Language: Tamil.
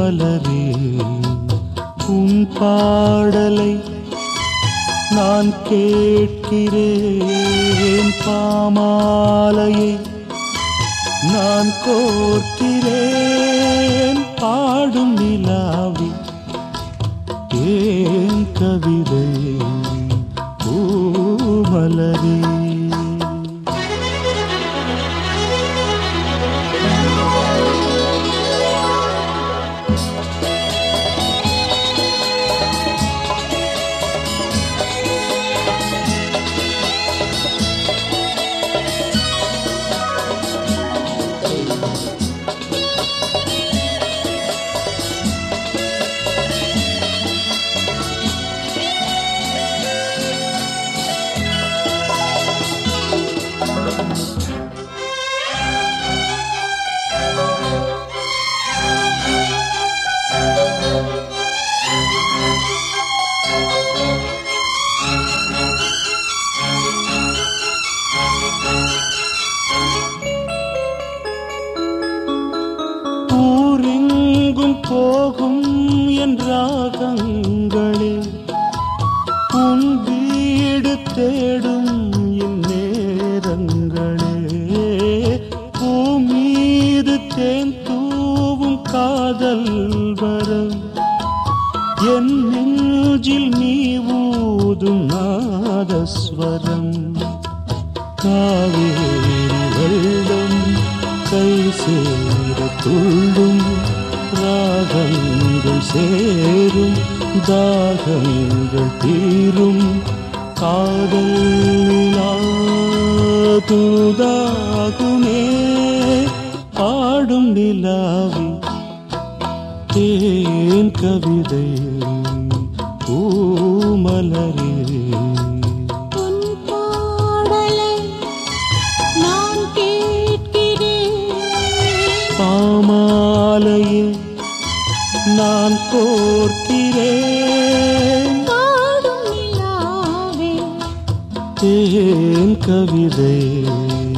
பூமலரே உன் பாடலை நான் கேட்கிறேன் பாமாலையை நான் கோர்க்கிறேன் பாடும் நிலாவி ஏன் கவிதை பூமலரே ஊரெங்கும் போகும் என் ராகங்களே உன் வீடு தேடும் என் நேரங்களே பூமீது தேன் தூவும் காதல் வரம் என் நெஞ்சில் நீ ஊதும் நாதஸ்வரம் காவேரி வெள்ளம் கை சேர துள்ளும் ராகங்கள் சேரும் தாகங்கள் தீரும் காதல் நிலா தூதாகுமே ஆடும் நிலாவி தேன் கவிதை பூமலரே உன் பாடலை நான் கேட்கிறேன் பாமாலையே நான் கோர்க்கிறேன் பாடும் நிலாவே தேன் கவிதை